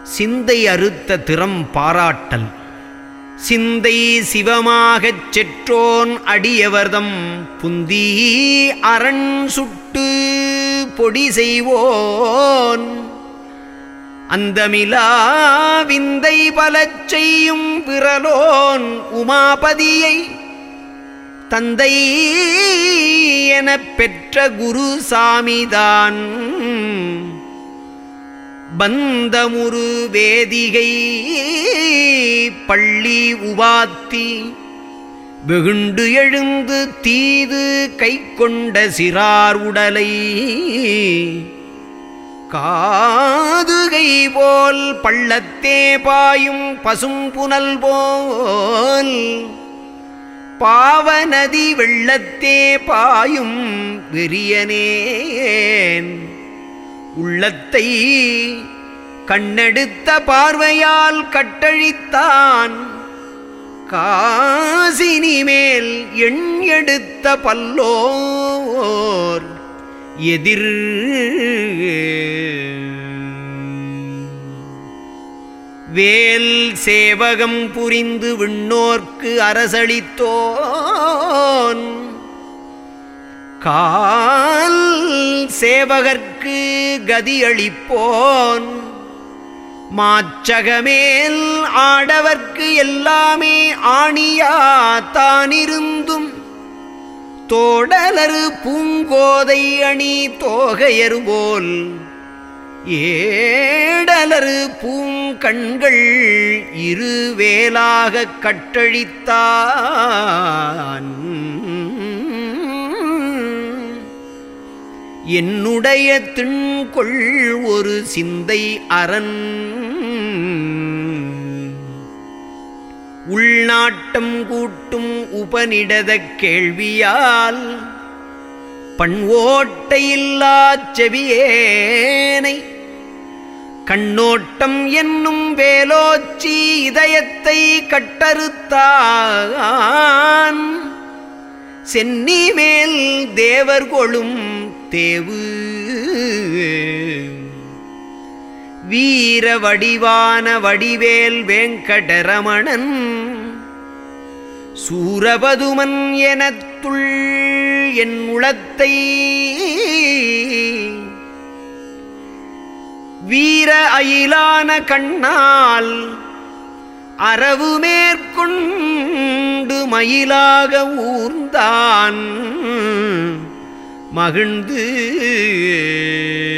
சிந்தை அறுத்த திறம் பாராட்டல் சிந்தை சிவமாகச் செற்றோன் அடியவர்தம் புந்தி அரண் சுட்டு பொடி செய்வோன் அந்தமிலா விந்தை பலச் செய்யும் விரலோன் உமாபதியை தந்தை எனப் பெற்ற குரு சாமிதான் பந்தமுரு வேதிகை பள்ளி உவாத்தி வெகுண்டு எழுந்து தீது கை கொண்ட சிறார் உடலை காதுகை போல் பள்ளத்தே பாயும் பசும் புனல் போல் பாவநதி வெள்ளத்தே பாயும் வெறியனேன் உள்ளத்தை கண்ணெடுத்த பார்வையால் கட்டழித்தான் காசினி மேல் எண் எடுத்த பல்லோர் எதிர் வேல் சேவகம் புரிந்து விண்ணோர்க்கு அரசளித்தோன் கால் சேவகர்க்கு கதியளிப்போன் மாச்சகமேல் ஆடவர்க்கு எல்லாமே ஆணியா தானிருந்தும் தோடலரு பூங்கோதை அணி தோகையரு போல் ஏடலரு பூங்கண்கள் இருவேலாகக் கட்டழித்தான் என்னுடைய திண்கொள் ஒரு சிந்தை அரண் உள்நாட்டம் கூட்டும் உபனிடதக் கேள்வியால் பண்வோட்டையில்லாச் செவியேனை கண்ணோட்டம் என்னும் வேலோச்சி இதயத்தை கட்டறுத்தான் சென்னி மேல் தேவர் கொளும் தேவு வீர வடிவான வடிவேல் வேங்கடரமணன் சூரபதுமன் எனத்துள் என் உளத்தை வீர அயிலான கண்ணால் அரவு மேற்கொண்டு மயிலாக ஊர்ந்தான் மகிழ்ந்து